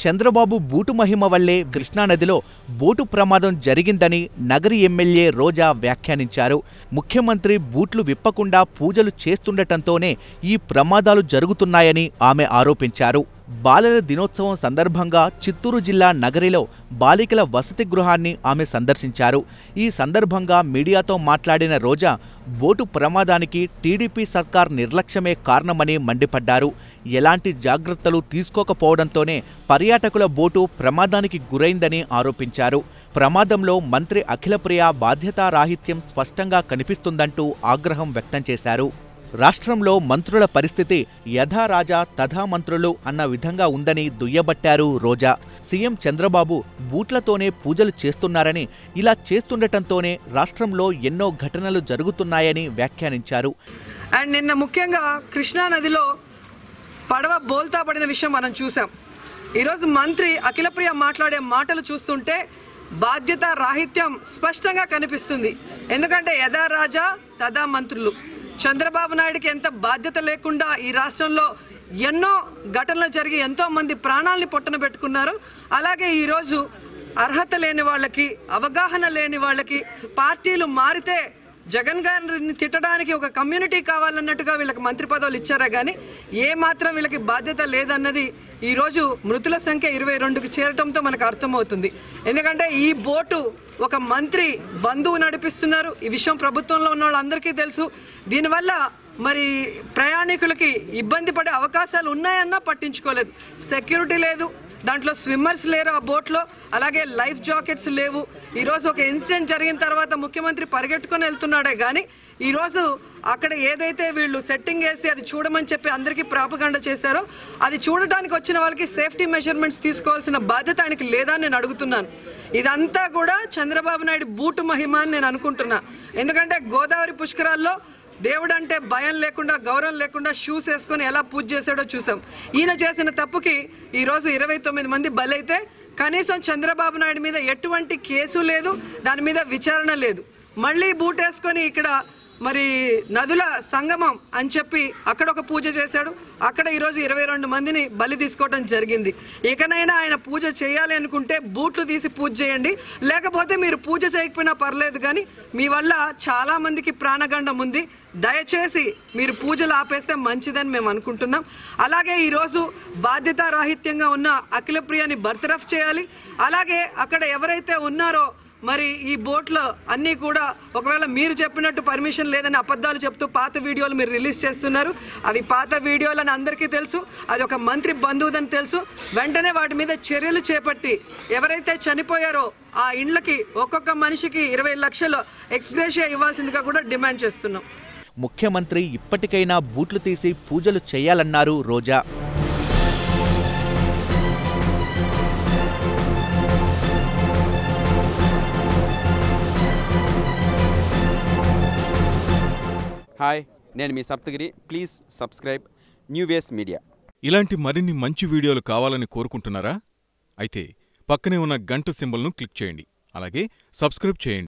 Chandrababu boot మహిమ వల్లే కృష్ణానదిలో boat ప్రమాదం జరిగిందని నగరి ఎమ్మెల్యే రోజా వ్యాఖ్యానించారు ముఖ్యమంత్రి బూట్లు విప్పకుండా పూజలు చేస్తుండటంతోనే ఈ ప్రమాదాలు జరుగుతున్నాయని ఆమె ఆరోపించారు బాలల దినోత్సవం సందర్భంగా చిత్తూరు జిల్లా నగరిలో బాలికల వసతి గృహాన్ని ఆమె సందర్శించారు ఈ సందర్భంగా మీడియాతో మాట్లాడిన రోజా బోటు ప్రమాదానికి టీడీపీ సర్కార్ నిర్లక్ష్యమే కారణమని మండిపడ్డారు ఎలాంటి జాగ్రత్తలు తీసుకోకపోవడంతోనే పర్యాటకుల బోటు ప్రమాదానికి గురైందని ఆరోపించారు ప్రమాదంలో మంత్రి అఖిలప్రియ బాధ్యతారాహిత్యం స్పష్టంగా కనిపిస్తుందంటూ ఆగ్రహం వ్యక్తం చేశారు రాష్ట్రంలో మంత్రుల పరిస్థితి యథా రాజా తథా మంత్రులు అన్న విధంగా ఉందని దుయ్యబట్టారు రోజా సీఎం చంద్రబాబు బూట్లతోనే పూజలు చేస్తున్నారని ఇలా చేస్తుండటంతోనే రాష్ట్రంలో ఎన్నో ఘటనలు జరుగుతున్నాయని వ్యాఖ్యానించారు అండ్ నిన్న ముఖ్యంగా కృష్ణా నదిలో పడవ బోల్తా పడిన విషయం మనం చూసాం ఈరోజు మంత్రి అఖిలప్రియ మాట్లాడే మాటలు చూస్తుంటే బాధ్యత రాహిత్యం స్పష్టంగా కనిపిస్తుంది ఎందుకంటే యథా రాజా తదా మంత్రులు చంద్రబాబు నాయుడికి ఎంత బాధ్యత లేకుండా ఈ రాష్ట్రంలో ఎన్నో ఘటనలు జరిగి ఎంతో మంది ప్రాణాలని పొట్టన పెట్టుకున్నారు అలాగే ఈరోజు అర్హత లేని వాళ్ళకి అవగాహన లేని వాళ్ళకి పార్టీలు మారితే జగన్ గారిని తిట్టడానికి ఒక కమ్యూనిటీ కావాలన్నట్టుగా వీళ్ళకి మంత్రి పదవులు ఇచ్చారా కానీ ఏ మాత్రం వీళ్ళకి బాధ్యత లేదన్నది ఈరోజు మృతుల సంఖ్య ఇరవై రెండుకి చేరటంతో మనకు అర్థమవుతుంది ఎందుకంటే ఈ బోటు ఒక మంత్రి బంధువు నడిపిస్తున్నారు ఈ విషయం ప్రభుత్వంలో ఉన్న వాళ్ళందరికీ తెలుసు దీనివల్ల మరి ప్రయాణికులకి ఇబ్బంది పడే అవకాశాలు ఉన్నాయన్నా పట్టించుకోలేదు సెక్యూరిటీ లేదు దాంట్లో స్విమ్మర్స్ లేరు ఆ బోట్లో అలాగే లైఫ్ జాకెట్స్ లేవు ఈరోజు ఒక ఇన్సిడెంట్ జరిగిన తర్వాత ముఖ్యమంత్రి పరిగెట్టుకొని వెళ్తున్నాడే కానీ ఈరోజు అక్కడ ఏదైతే వీళ్ళు సెట్టింగ్ వేసి అది చూడమని చెప్పి అందరికీ ప్రాపగండ చేశారో అది చూడటానికి వచ్చిన వాళ్ళకి సేఫ్టీ మెజర్మెంట్స్ తీసుకోవాల్సిన బాధ్యత ఆయనకి లేదా అని నేను అడుగుతున్నాను ఇదంతా కూడా చంద్రబాబు నాయుడు బూటు మహిమ అని నేను అనుకుంటున్నా ఎందుకంటే గోదావరి పుష్కరాల్లో దేవుడు అంటే భయం లేకుండా గౌరవం లేకుండా షూస్ వేసుకొని ఎలా పూజ చేశాడో చూసాం ఈయన చేసిన తప్పుకి ఈరోజు ఇరవై తొమ్మిది మంది బలైతే కనీసం చంద్రబాబు నాయుడు మీద ఎటువంటి కేసు లేదు దాని మీద విచారణ లేదు మళ్ళీ బూటేసుకొని ఇక్కడ మరి నదుల సంగమం అని చెప్పి అక్కడ ఒక పూజ చేశాడు అక్కడ ఈరోజు ఇరవై రెండు మందిని బలి తీసుకోవడం జరిగింది ఇకనైనా ఆయన పూజ చేయాలి అనుకుంటే బూట్లు తీసి పూజ చేయండి లేకపోతే మీరు పూజ చేయకపోయినా పర్లేదు కానీ మీ వల్ల చాలా మందికి ప్రాణగండం ఉంది దయచేసి మీరు పూజలు ఆపేస్తే మంచిదని మేము అనుకుంటున్నాం అలాగే ఈరోజు బాధ్యతారాహిత్యంగా ఉన్న అఖిలప్రియని బర్తరఫ్ చేయాలి అలాగే అక్కడ ఎవరైతే ఉన్నారో మరి ఈ బోట్లో అన్నీ కూడా ఒకవేళ మీరు చెప్పినట్టు పర్మిషన్ లేదని అబద్ధాలు చెప్తూ పాత వీడియోలు మీరు రిలీజ్ చేస్తున్నారు అవి పాత వీడియోలని అందరికీ తెలుసు అది ఒక మంత్రి బంధువుదని తెలుసు వెంటనే వాటి మీద చర్యలు చేపట్టి ఎవరైతే చనిపోయారో ఆ ఇండ్లకి ఒక్కొక్క మనిషికి ఇరవై లక్షలు ఎక్స్గ్రేషియా ఇవ్వాల్సిందిగా కూడా డిమాండ్ చేస్తున్నాం ముఖ్యమంత్రి ఇప్పటికైనా బూట్లు తీసి పూజలు చేయాలన్నారు రోజా హాయ్ నేను మీ Saptagiri please subscribe new waves media ఇలాంటి మరిన్ని మంచి వీడియోలు కావాలని కోరుకుంటున్నారా అయితే పక్కనే ఉన్న గంట సింబల్ను క్లిక్ చేయండి అలాగే సబ్స్క్రైబ్ చేయండి